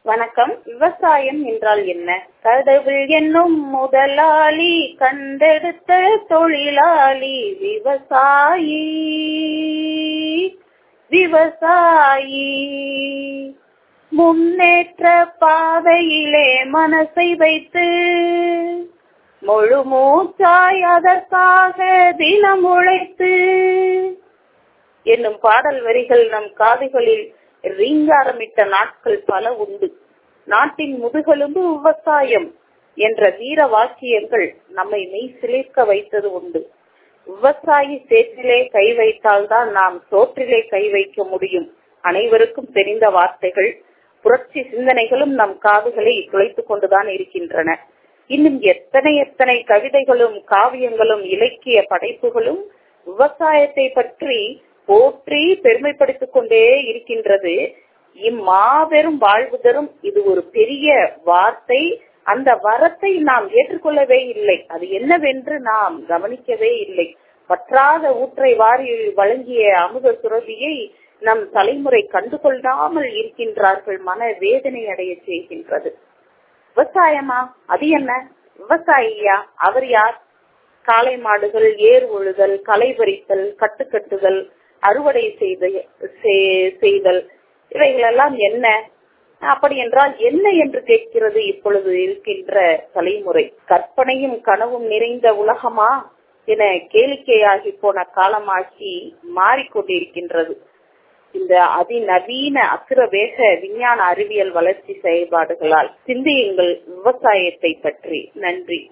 வணக்கம் விவசாயம் என்றால் என்ன கடவுள் என்னும் முதலாளி கண்டெடுத்த தொழிலாளி விவசாயி விவசாயி முன்னேற்ற பாதையிலே மனசை வைத்து முழு மூச்சாய் அதற்காக தினம் உழைத்து என்னும் பாடல் வரிகள் நம் காதுகளில் ரீங்காரமிட்ட நாட்கள் பல உண்டு நாட்டின் முதுகெலும்பு விவசாயம் என்ற வீர வாக்கியங்கள் நம்மை மெய் சிலிர்க்க வைத்தது உண்டு விவசாயி சேற்றிலே கை வைத்தால்தான் நாம் சோற்றிலே கை வைக்க முடியும் அனைவருக்கும் தெரிந்த வார்த்தைகள் புரட்சி சிந்தனைகளும் நம் காதுகளை துளைத்துக் கொண்டுதான் இருக்கின்றன இன்னும் எத்தனை எத்தனை கவிதைகளும் காவியங்களும் இலக்கிய படைப்புகளும் விவசாயத்தை பற்றி போற்றி பெருமைப்படுத்திக் கொண்டே இருக்கின்றது இம்மாபெரும் வாழ்வு தரும் இது ஒரு பெரிய வார்த்தை அந்த வரத்தை நாம் ஏற்றுக்கொள்ளவே இல்லை அது என்னவென்று நாம் கவனிக்கவே இல்லை பற்றாத ஊற்றை வாரி வழங்கிய அமுத சுரபியை நம் தலைமுறை கண்டுகொள்ளாமல் இருக்கின்றார்கள் மன வேதனை அடைய செய்கின்றது விவசாயமா அது என்ன விவசாயியா அவர் யார் காளை மாடுகள் ஏர் உழுதல் களை பறித்தல் கட்டுக்கட்டுதல் அறுவடை செய்தல் இவைகளெல்லாம் என்ன அப்படி என்றால் என்ன என்று கேட்கிறது இப்பொழுது இருக்கின்ற தலைமுறை கற்பனையும் கனவும் நிறைந்த உலகமா என கேளிக்கையாகி போன காலமாக்கி மாறிக்கொண்டிருக்கின்றது இந்த அதிநவீன அசுர வேக விஞ்ஞான அறிவியல் வளர்ச்சி செயல்பாடுகளால் சிந்தியுங்கள் விவசாயத்தை பற்றி நன்றி